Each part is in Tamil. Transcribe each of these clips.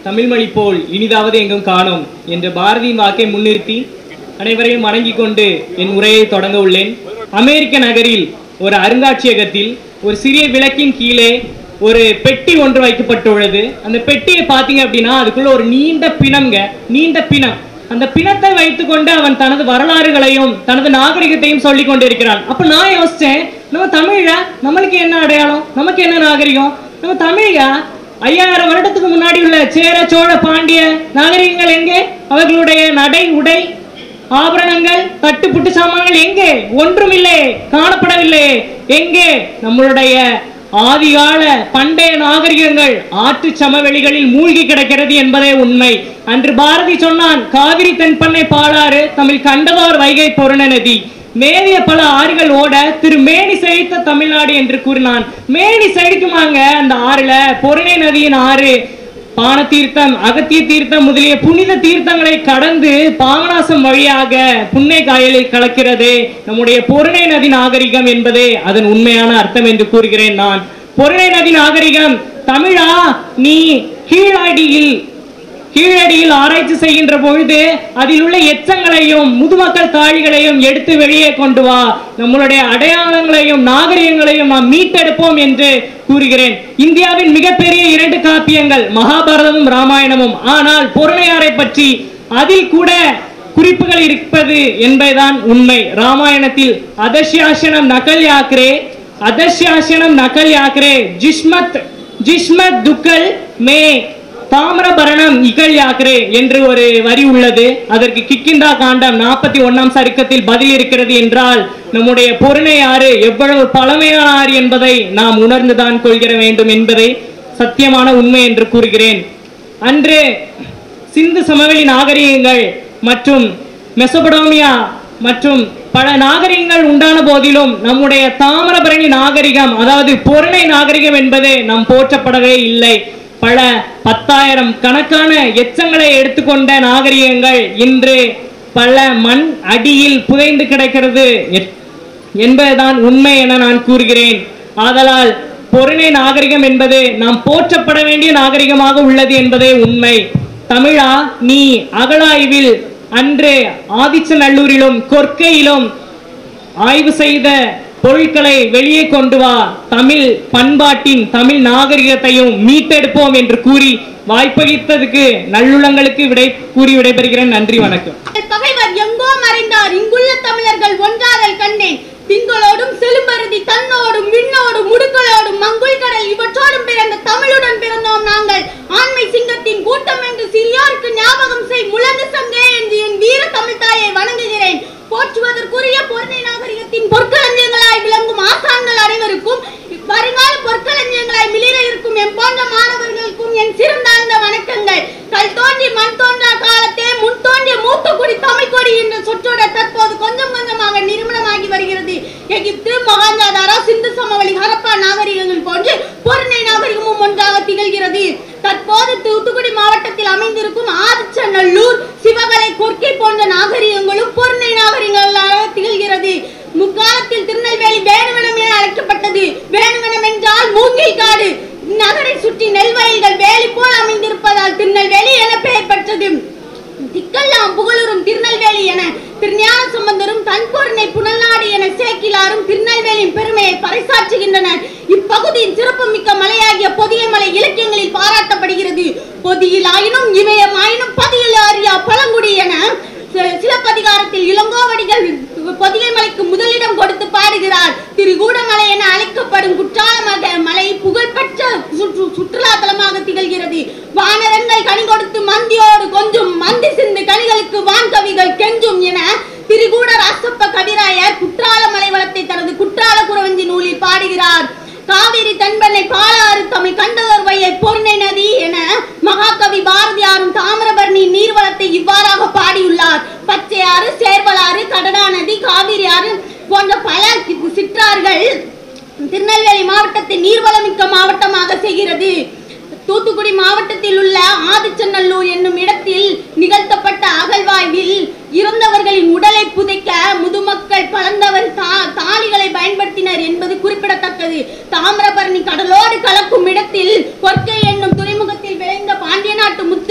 தமிழ்மொழி போல் இனிதாவது எங்கும் காணோம் என்ற பாரதியின் வாக்கை முன்னிறுத்தி அனைவரையும் வணங்கிக் கொண்டு என் உரையை தொடங்க உள்ளேன் அமெரிக்க நகரில் ஒரு அருங்காட்சியகத்தில் ஒரு சிறிய விளக்கின் கீழே ஒரு பெட்டி ஒன்று வைக்கப்பட்டுள்ளது அந்த பெட்டியை பார்த்தீங்க அப்படின்னா அதுக்குள்ள ஒரு நீண்ட பிணம்ங்க நீண்ட பிணம் அந்த பிணத்தை வைத்துக்கொண்டு அவன் தனது வரலாறுகளையும் தனது நாகரிகத்தையும் சொல்லிக் கொண்டிருக்கிறான் அப்ப நான் யோசிச்சேன் நம்ம தமிழ நம்மளுக்கு என்ன அடையாளம் நமக்கு என்ன நாகரிகம் நம்ம தமிழ ஐயாயிரம் வருடத்துக்கு முன்னாடி உள்ள சேர சோழ பாண்டிய நாகரிகங்கள் எங்கே அவர்களுடைய நடை உடை ஆபரணங்கள் தட்டுப்புட்டு சாமான்கள் எங்கே ஒன்றுமில்லை காணப்படவில்லை எங்கே நம்மளுடைய ஆதிகால பண்டைய நாகரிகங்கள் ஆற்று சமவெளிகளில் மூழ்கி கிடக்கிறது என்பதே உண்மை அன்று பாரதி சொன்னான் காவிரி தென்பண்ணை பாலாறு தமிழ் கண்டதோர் வைகை பொருண நதி மேவிய பல ஆறுகள் ஓட திரு மேனி செழித்த தமிழ்நாடு என்று கூறினான் மேனி செழிக்குமாங்க அந்த ஆறுல பொருணை நதியின் ஆறு பான தீர்த்தம் அகத்திய தீர்த்தம் முதலிய புனித தீர்த்தங்களை கடந்து பாவனாசம் வழியாக புன்னை காயலில் கலக்கிறது நம்முடைய பொருணை நதி நாகரிகம் என்பதே அதன் உண்மையான அர்த்தம் என்று கூறுகிறேன் நான் பொருணை நதி நாகரிகம் தமிழா நீ கீழடியில் கீழடியில் ஆராய்ச்சி செய்கின்ற பொழுது அதில் உள்ள எச்சங்களையும் முதுமக்கள் தாழிகளையும் எடுத்து வெளியே கொண்டு வா நம்மளுடைய அடையாளங்களையும் நாகரிகங்களையும் நாம் மீட்டெடுப்போம் என்று கூறுகிறேன் இந்தியாவின் மிகப்பெரிய இரண்டு காப்பியங்கள் மகாபாரதமும் ராமாயணமும் ஆனால் பொருளையாரை பற்றி அதில் கூட குறிப்புகள் இருப்பது என்பதுதான் உண்மை ராமாயணத்தில் அதர்ஷியாசனம் நகல் யாக்ரே அதர்ஷியாசனம் நகல் யாக்ரே ஜிஸ்மத் ஜிஸ்மத் துக்கல் மே தாமிரபரணம் இகழ் யாக்ரே என்று ஒரு வரி உள்ளது அதற்கு கிக்கிந்தா காண்டம் நாற்பத்தி ஒன்னாம் சருக்கத்தில் பதில் இருக்கிறது என்றால் நம்முடைய பொருணை ஆறு எவ்வளவு பழமையான ஆறு என்பதை நாம் உணர்ந்துதான் கொள்கிற வேண்டும் என்பதை சத்தியமான உண்மை என்று கூறுகிறேன் அன்று சிந்து சமவெளி நாகரிகங்கள் மற்றும் மெசபடோமியா மற்றும் பல நாகரிகங்கள் உண்டான போதிலும் நம்முடைய தாமிரபரணி நாகரிகம் அதாவது பொருணை நாகரிகம் என்பது நாம் போற்றப்படவே இல்லை பல பத்தாயிரம் கணக்கான எச்சங்களை எடுத்துக்கொண்ட நாகரிகங்கள் இன்று பல மண் அடியில் புதைந்து கிடக்கிறது எ- என்பதுதான் உண்மை என நான் கூறுகிறேன் ஆதலால் பொருணை நாகரிகம் என்பது நாம் போற்றப்பட வேண்டிய நாகரிகமாக உள்ளது என்பதே உண்மை தமிழா நீ அகழாய்வில் அன்று ஆதிச்சநல்லூரிலும் கொற்கையிலும் ஆய்வு செய்த பொருட்களை வெளியே கொண்டு வா தமிழ் பண்பாட்டின் தமிழ் நாகரிகத்தையும் மீட்டெடுப்போம் என்று கூறி வாய்ப்பளித்ததுக்கு நல்லுள்ளங்களுக்கு விடை கூறி விடைபெறுகிறேன் நன்றி வணக்கம் பகைவர் எங்கோ மறைந்தார் இங்குள்ள தமிழர்கள் ஒன்றாதல் கண்டேன் திங்களோடும் செலும்பருதி தன்னோடும் விண்ணோடும் முடுக்களோடும் மங்குள் கடல் இவற்றோடும் பிறந்த தமிழுடன் பிறந்தோம் நாங்கள் ஆண்மை சிங்கத்தின் கூட்டம் என்று சிறியோருக்கு ஞாபகம் செய் முழங்கு சங்கே என்று என் வீர தமிழ் தாயை வணங்குகிறேன் போற்றுவதற்குரிய பொருணை நாகரிகத்தின் பொற்களஞ்சியங்களாய் விளங்கும் ஆசான்கள் அனைவருக்கும் வருங்கால பொற்களஞ்சியங்களாய் மிளிர இருக்கும் என் போன்ற மாணவர்களுக்கும் என் சிறந்தாழ்ந்த வணக்கங்கள் கல் தோன்றி மண் தோன்றா காலத்தே முன் தோன்றிய மூத்த குடி தமிழ் கொடி என்ற சொற்றொடர் தற்போது கொஞ்சம் கொஞ்சமாக நிறுவனமாகி வருகிறது எகிப்து மகாஞ்சாதாரா சிந்து சமவெளி ஹரப்பா நாகரிகங்கள் போன்று பொருணை நாகரிகமும் ஒன்றாக திகழ்கிறது தற்போது தூத்துக்குடி மாவட்டத்தில் அமைந்திருக்கும் ஆதிச்சநல்லூர் சிவகலை கொர்க்கை போன்ற நாகரிகங்களும் பொருணை நாகரிகங்களாக திகழ்கிறது முக்காலத்தில் திருநெல்வேலி வேணுவனம் என அழைக்கப்பட்டது வேணுவனம் என்றால் மூங்கில் காடு நகரை சுற்றி நெல் வயல்கள் வேலி போல் அமைந்திருப்பதால் திருநெல்வேலி என பெயர் பெற்றது திக்கெல்லாம் புகழுறும் திருநெல்வேலி என திருஞான சம்பந்தரும் தன்பொருணை புனல்நாடு என சேக்கிலாரும் திருநெல்வேலியின் பெருமையை பறைசாற்றுகின்றனர் இப்பகுதியின் சிறப்புமிக்க மலையாகிய பொதிகை மலை இலக்கியங்களில் பாராட்டப்படுகிறது பொதியில் ஆயினும் இமயம் ஆயினும் பதியில் அறியா பழங்குடி என சி- சிலப்பதிகாரத்தில் இளங்கோவடிகள் பொதிகை மலைக்கு முதலிடம் கொடுத்து பாடுகிறார் திருகூடமலை என அழைக்கப்படும் குற்றால மக- மலை புகழ்பெற்ற சுற்று சுற்றுலா தலமாக திகழ்கிறது வானரங்கள் கனி கொடுத்து மந்தியோடு கொஞ்சும் மந்தி சிந்து கனிகளுக்கு வான்கவிகள் கெஞ்சும் என திரிகூட ராசப்ப கவிராயர் குற்றால மலை வளத்தை தனது குற்றால குறவஞ்சி நூலில் பாடுகிறார் காவிரி தென்பெண்ணை பாலாறு தமிழ் கண்டதோர் வையை பொருணை நதி என மகாகவி பாரதியாரும் தாமிரபரணி நீர்வளத்தை இவ்வாறாக பாடியுள்ளார் பச்சையாறு சேர்வலாறு கடனா நதி காவிரி ஆறு போன்ற பல சிற்றார்கள் திருநெல்வேலி மாவட்டத்தை நீர்வளமிக்க மாவட்டமாக செய்கிறது தூத்துக்குடி மாவட்டத்தில் உள்ள ஆதிச்சநல்லூர் என்னும் இடத்தில் நிகழ்த்தப்பட்ட அகழ்வாய்வில் இறந்தவர்களின் உடலை புதைக்க முதுமக்கள் பழந்தவர் தா- தாலிகளை பயன்படுத்தினர் என்பது குறிப்பிடத்தக்கது தாமிரபரணி கடலோடு கலக்கும் இடத்தில் கொற்கை என்னும் துறைமுகத்தில் விளைந்த பாண்டிய நாட்டு முத்து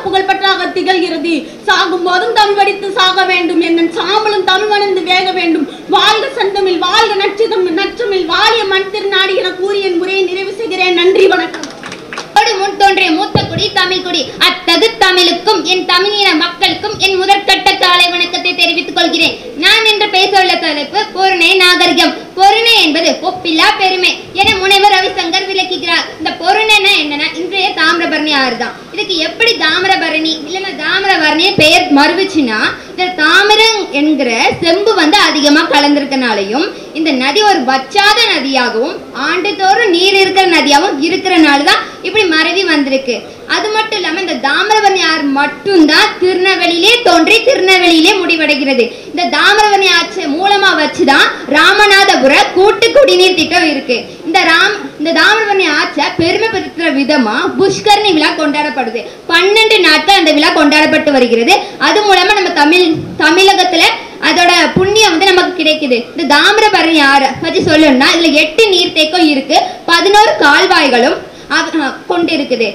புகழ்பெற்றாக திகழ்கிறது சாகும் போதும் தமிழ் வடித்து சாக வேண்டும் என்ன சாம்பலும் தமிழ் மணந்து வேக வேண்டும் வாழ்க சந்தமில் வாழ்க நச்சுதம் நச்சமில் வாழிய மண் திருநாடு என கூறி என் உரையை நிறைவு செய்கிறேன் நன்றி வணக்கம் ஓடு முன் தோன்றிய மூத்த குடி தமிழ் குடி அத்தகு தமிழுக்கும் என் தமிழின மக்களுக்கும் என் முதற்கட்ட காலை வணக்கத்தை தெரிவித்துக் கொள்கிறேன் நான் இன்று பேச உள்ள தலைப்பு பொருணை நாகரிகம் பொருணை என்பது ஒப்பில்லா பெருமை என முனைவர் ரவிசங்கர் விளக்குகிறார் இந்த பொருணைனா என்னன்னா இன்றைய தாமிரபரணி ஆறு தான் இதுக்கு எப்படி தாமிரபரணி இல்லைன்னா தாமிரபரணி பெயர் மறுவிச்சுன்னா இந்த தாமிரம் என்கிற செம்பு வந்து அதிகமா கலந்திருக்கனாலையும் இந்த நதி ஒரு வற்றாத நதியாகவும் ஆண்டுதோறும் நீர் இருக்கிற நதியாகவும் இருக்கிறனால தான் இப்படி மறைவி வந்திருக்கு அது மட்டும் இல்லாம இந்த தாமிரபரணி ஆறு மட்டும்தான் திருநெல்வேலியிலே தோன்றி திருநெல்வேலியிலே முடிவடைகிறது இந்த தாமிரபரணி ஆற்று மூலமா வச்சுதான் ராமநாதபுர கூட்டு குடிநீர் திட்டம் இருக்கு இந்த ராம் இந்த தாமிரபரணி ஆற்றை பெருமைப்படுத்துற விதமா புஷ்கரணி விழா கொண்டாடப்படுது பன்னெண்டு நாட்கள் அந்த விழா கொண்டாடப்பட்டு வருகிறது அது மூலமா நம்ம தமிழ் தமிழகத்துல அதோட புண்ணியம் வந்து நமக்கு கிடைக்குது இந்த தாமிரபரணி ஆறு பத்தி சொல்லணும்னா இதுல எட்டு நீர்த்தேக்கம் இருக்கு பதினோரு கால்வாய்களும் அவ- அஹ் கொண்டிருக்குது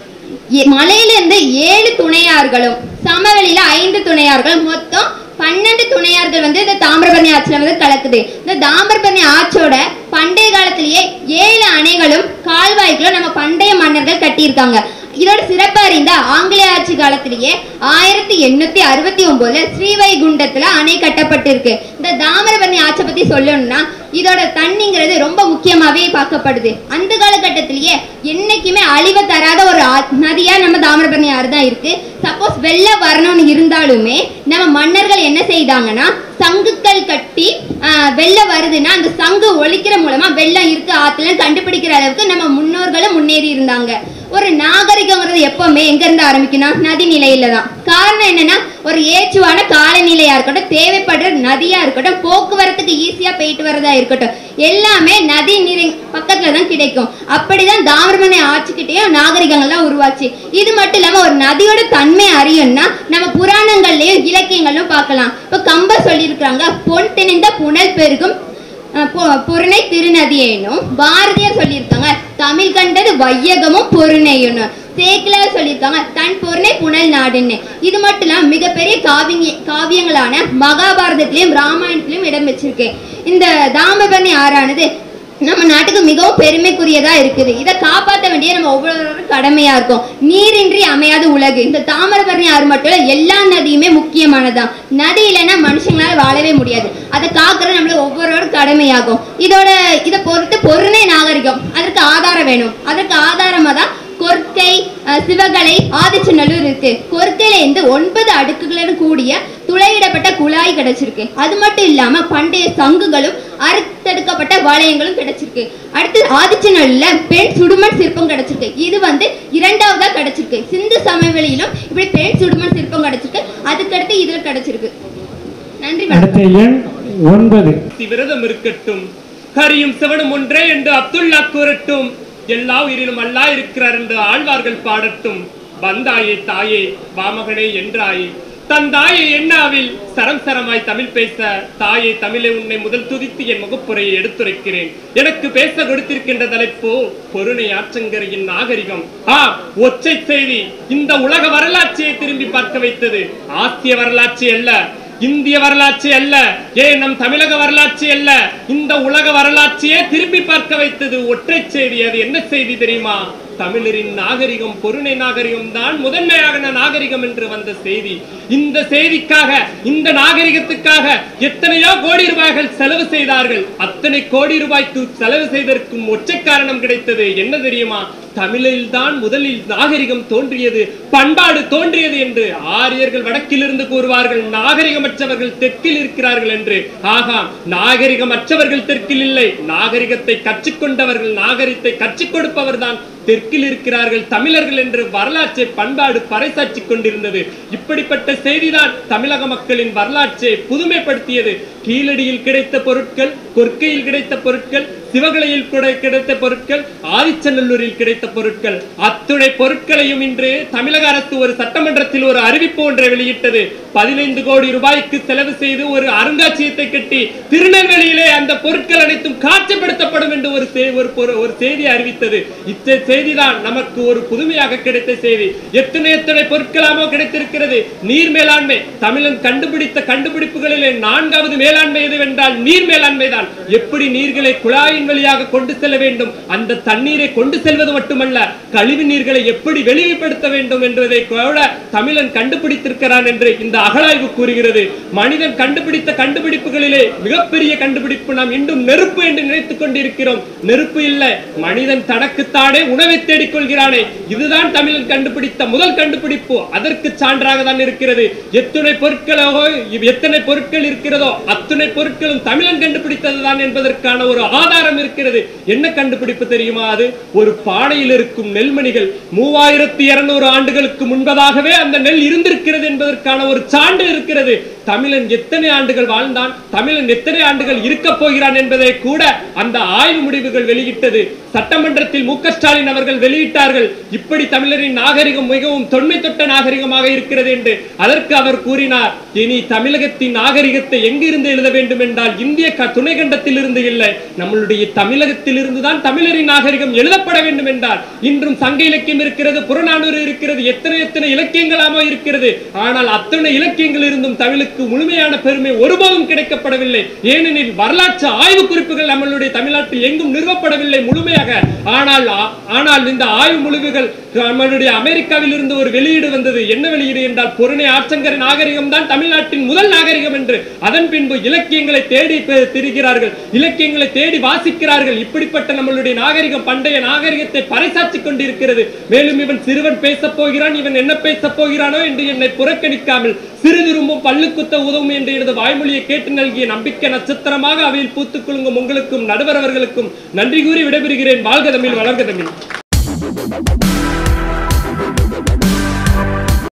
எ- மலையிலிருந்து ஏழு துணையார்களும் சமவெளியில ஐந்து துணையார்களும் மொத்தம் பன்னெண்டு துணையார்கள் வந்து இந்த தாமிரபரணி ஆற்றுல வந்து கலக்குது இந்த தாமிரபரணி ஆற்றோட பண்டைய காலத்திலேயே ஏழு அணைகளும் கால்வாய்களும் நம்ம பண்டைய மன்னர்கள் கட்டியிருக்காங்க இதோட சிறப்பு அறிந்த ஆங்கிலேய ஆட்சி காலத்திலேயே ஆயிரத்தி எண்ணூத்தி அறுபத்தி ஒன்பதுல ஸ்ரீவைகுண்டத்துல அணை கட்டப்பட்டிருக்கு இந்த தாமிரபரணி ஆற்றை பத்தி சொல்லணும்னா இதோட தண்ணிங்கிறது ரொம்ப முக்கியமாவே பார்க்கப்படுது அந்த காலகட்டத்திலேயே என்னைக்குமே அழிவை தராத ஒரு ஆ- நதியா நம்ம தாமிரபரணி ஆறு தான் இருக்கு சப்போஸ் வெள்ளம் வரணும்னு இருந்தாலுமே நம்ம மன்னர்கள் என்ன செய்தாங்கன்னா சங்குக்கள் கட்டி ஆஹ், வெள்ளம் வருதுன்னா அந்த சங்கு ஒழிக்கிற மூலமா வெள்ளம் இருக்கு ஆத்துல கண்டுபிடிக்கிற அளவுக்கு நம்ம முன்னோர்களும் முன்னேறி இருந்தாங்க ஒரு நாகரிகங்கிறது எப்பவுமே எங்க இருந்து ஆரம்பிக்கணும் நதி நிலையில தான் காரணம் என்னன்னா ஒரு ஏச்சுவான காலநிலையா இருக்கட்டும் தேவைப்படுற நதியா இருக்கட்டும் போக்குவரத்துக்கு ஈஸியா போயிட்டு வரதா இருக்கட்டும் எல்லாமே நதி நீரை பக்கத்துல தான் கிடைக்கும் அப்படிதான் தாமிரபரணி ஆட்சிக்கிட்டேயும் நாகரிகங்கள்லாம் உருவாச்சு இது மட்டும் இல்லாம ஒரு நதியோட தன்மை அறியணும்னா நம்ம புராணங்கள்லயும் இலக்கியங்களும் பார்க்கலாம் இப்ப கம்பர் சொல்லியிருக்கிறாங்க பொன் திணிந்த புனல் பெருகும் அஹ் பொ- பொருணை திருநதியேனும் பாரதியார் சொல்லியிருக்காங்க தமிழ் கண்டது வையகமும் பொருணையுன்னு சேக்கிலார் சொல்லியிருக்காங்க தன் பொருணை புனல் நாடுன்னு இது மட்டும் இல்லாம மிகப்பெரிய காவிய காவியங்களான மகாபாரதத்திலையும் ராமாயணத்திலையும் இடம் வச்சிருக்கு இந்த தாமிரபரணி ஆறானது நம்ம நாட்டுக்கு மிகவும் பெருமைக்குரியதா இருக்குது இதை காப்பாற்ற வேண்டிய நம்ம ஒவ்வொருவரும் கடமையா இருக்கும் நீரின்றி அமையாத உலகு இந்த தாமிரபரணி ஆறு மட்டும் இல்ல எல்லா நதியுமே முக்கியமானதான் நதி இல்லைன்னா மனுஷங்களால வாழவே முடியாது அதை காக்கிறது நம்மள ஒவ்வொருவரும் கடமையாகும் இதோட இதை பொறுத்து பொருணை நாகரிகம் அதற்கு ஆதாரம் வேணும் அதற்கு ஆதாரமா தான் கொர்க்கை அஹ், சிவகலை ஆதிச்சநல்லூர் இருக்கு கொர்க்கையில இருந்து ஒன்பது அடுக்குகளுடன் கூடிய துளையிடப்பட்ட குழாய் கிடைச்சிருக்கு அது மட்டும் இல்லாம பண்டைய சங்குகளும் அறுத்தெடுக்கப்பட்ட வளையங்களும் கிடைச்சிருக்கு அடுத்து ஆதிச்சநல்லூர்ல பெண் சுடுமண் சிற்பம் கிடைச்சிருக்கு இது வந்து இரண்டாவதா கிடைச்சிருக்கு சிந்து சமவெளியிலும் இப்படி பெண் சுடுமண் சிற்பம் கிடைச்சிருக்கு அதுக்கடுத்து இதுல கிடைச்சிருக்கு நன்றி வணக்கம் அடுத்த எண் ஒன்பது விரதம் இருக்கட்டும் கரியும் சிவனும் ஒன்றே என்று அப்துல்லா கூறட்டும் எல்லா உயிரிலும் அல்லா இருக்கிறார் என்று ஆழ்வார்கள் பாடட்டும் வந்தாயே தாயே வாமகனே என்றாயே தன் தாயை எண்ணாவில் சரம் சரமாய் தமிழ் பேச தாயை தமிழை உன்னை முதல் துதித்து என் முகப்புரையை எடுத்துரைக்கிறேன் எனக்கு பேச கொடுத்திருக்கின்ற தலைப்பு பொருணை ஆற்றங்கரையின் நாகரிகம் ஆ ஒற்றை செய்தி இந்த உலக வரலாற்றையை திரும்பி பார்க்க வைத்தது ஆசிய வரலாற்று அல்ல இந்திய வரலாற்று அல்ல ஏன் நம் தமிழக வரலாற்று அல்ல இந்த உலக வரலாற்றையே திரும்பி பார்க்க வைத்தது ஒற்றை செய்தி அது என்ன செய்தி தெரியுமா தமிழரின் நாகரிகம் பொருணை நாகரிகம் தான் முதன்மையான நாகரிகம் என்று வந்த செய்தி இந்த செய்திக்காக இந்த நாகரிகத்துக்காக எத்தனையோ கோடி ரூபாய்கள் செலவு செய்தார்கள் அத்தனை கோடி ரூபாய்க்கு செலவு செய்ததற்கும் ஒற்றை காரணம் கிடைத்தது என்ன தெரியுமா தமிழில் தான் முதலில் நாகரிகம் தோன்றியது பண்பாடு தோன்றியது என்று ஆரியர்கள் வடக்கிலிருந்து கூறுவார்கள் நாகரிகமற்றவர்கள் தெற்கில் இருக்கிறார்கள் என்று ஆகா நாகரிகமற்றவர்கள் தெற்கில் இல்லை நாகரிகத்தை கற்றுக்கொண்டவர்கள் நாகரிகத்தை கற்றுக் கொடுப்பவர் தான் தெற்கில் இருக்கிறார்கள் தமிழர்கள் என்று வரலாற்றை பண்பாடு பறைசாற்றிக் கொண்டிருந்தது இப்படிப்பட்ட செய்திதான் தமிழக மக்களின் வரலாற்றை புதுமைப்படுத்தியது கீழடியில் கிடைத்த பொருட்கள் கொற்கையில் கிடைத்த பொருட்கள் சிவகலையில் கூட கிடைத்த பொருட்கள் ஆதிச்சநல்லூரில் கிடைத்த பொருட்கள் அத்துணை பொருட்களையும் இன்று தமிழக அரசு ஒரு சட்டமன்றத்தில் ஒரு அறிவிப்பு ஒன்றை வெளியிட்டது பதினைந்து கோடி ரூபாய்க்கு செலவு செய்து ஒரு அருங்காட்சியகத்தை கட்டி திருநெல்வேலியிலே அந்த பொருட்கள் அனைத்தும் காட்சிப்படுத்தப்படும் என்று ஒரு சே- ஒரு பொரு- ஒரு செய்தி அறிவித்தது இச்ச செய்திதான் நமக்கு ஒரு புதுமையாக கிடைத்த செய்தி எத்தனை எத்தனை பொருட்களாமோ கிடைத்திருக்கிறது நீர் மேலாண்மை தமிழன் கண்டுபிடித்த கண்டுபிடிப்புகளிலே நான்காவது மேலாண்மை எதுவென்றால் நீர் மேலாண்மை தான் எப்படி நீர்களை குழாயின் வழியாக கொண்டு செல்ல வேண்டும் அந்த தண்ணீரை கொண்டு செல்வது மட்டுமல்ல கழிவு நீர்களை எப்படி வெளிப்படுத்த வேண்டும் என்பதை கூட தமிழன் கண்டுபிடித்திருக்கிறான் என்று இந்த அகழாய்வு கூறுகிறது மனிதன் கண்டுபிடித்த கண்டுபிடிப்புகளிலே மிகப்பெரிய கண்டுபிடிப்பு நாம் இன்னும் நெருப்பு என்று நினைத்துக் கொண்டிருக்கிறோம் நெருப்பு இல்லை மனிதன் தனக்குத்தானே உணவை தேடிக் கொள்கிறானே இதுதான் தமிழன் கண்டுபிடித்த முதல் கண்டுபிடிப்பு அதற்கு சான்றாக தான் இருக்கிறது எத்தனை பொருட்களோ இவ் எத்தனை பொருட்கள் இருக்கிறதோ அத்தனை பொருட்களும் தமிழன் கண்டுபிடித்ததுதான் என்பதற்கான ஒரு ஆதாரம் இருக்கிறது என்ன கண்டுபிடிப்பு தெரியுமா அது ஒரு பானையில் இருக்கும் நெல்மணிகள் மூவாயிரத்தி இருநூறு ஆண்டுகளுக்கு முன்பதாகவே அந்த நெல் இருந்திருக்கிறது என்பதற்கான ஒரு சான்று இருக்கிறது தமிழன் எத்தனை ஆண்டுகள் வாழ்ந்தான் தமிழன் எத்தனை ஆண்டுகள் இருக்க போகிறான் என்பதை கூட அந்த ஆய்வு முடிவுகள் வெளியிட்டது சட்டமன்றத்தில் மு க ஸ்டாலின் அவர்கள் வெளியிட்டார்கள் இப்படி தமிழரின் நாகரிகம் மிகவும் தொன்மை தொட்ட நாகரிகமாக இருக்கிறது என்று அதற்கு அவர் கூறினார் இனி தமிழகத்தின் நாகரிகத்தை எங்கிருந்து எழுத வேண்டும் என்றால் இந்திய க- துணைக்கண்டத்தில் இருந்து இல்லை நம்மளுடைய தமிழகத்தில் இருந்துதான் தமிழரின் நாகரிகம் எழுதப்பட வேண்டும் என்றார் இன்றும் சங்க இலக்கியம் இருக்கிறது புறநானூறு இருக்கிறது எத்தனை எத்தனை இலக்கியங்களாமோ இருக்கிறது ஆனால் அத்தனை இலக்கியங்கள் இருந்தும் தமிழுக்கு முழுமையான பெருமை ஒருபோதும் கிடைக்கப்படவில்லை ஏனெனில் வரலாற்று ஆய்வு குறிப்புகள் நம்மளுடைய தமிழ்நாட்டில் எங்கும் நிறுவப்படவில்லை முழுமையாக ஆனால் ஆ- ஆனால் இந்த ஆய்வு முடிவுகள் நம்மளுடைய அமெரிக்காவில் இருந்து ஒரு வெளியீடு வந்தது என்ன வெளியீடு என்றால் பொருணை ஆற்றங்கரை நாகரிகம் தான் தமிழ்நாட்டின் முதல் நாகரிகம் என்று அதன் பின்பு இலக்கியங்களை தேடி பெ- திரிகிறார்கள் இலக்கியங்களை தேடி வாசிக்கிறார்கள் இப்படிப்பட்ட நம்மளுடைய நாகரிகம் பண்டைய நாகரிகத்தை பறைசாற்றிக் கொண்டிருக்கிறது மேலும் இவன் சிறுவன் பேசப் போகிறான் இவன் என்ன பேசப் போகிறானோ என்று என்னை புறக்கணிக்காமல் சிறுதிரும்பும் பல்லுக்குத்த உதவும் என்று எனது வாய்மொழியை கேட்டு நல்கிய நம்பிக்கை நட்சத்திரமாக அவையில் பூத்துக் குலுங்கும் உங்களுக்கும் நடுவர் அவர்களுக்கும் நன்றி கூறி விடைபெறுகிறேன் வாழ்க தமிழ் வளர்க தமிழ்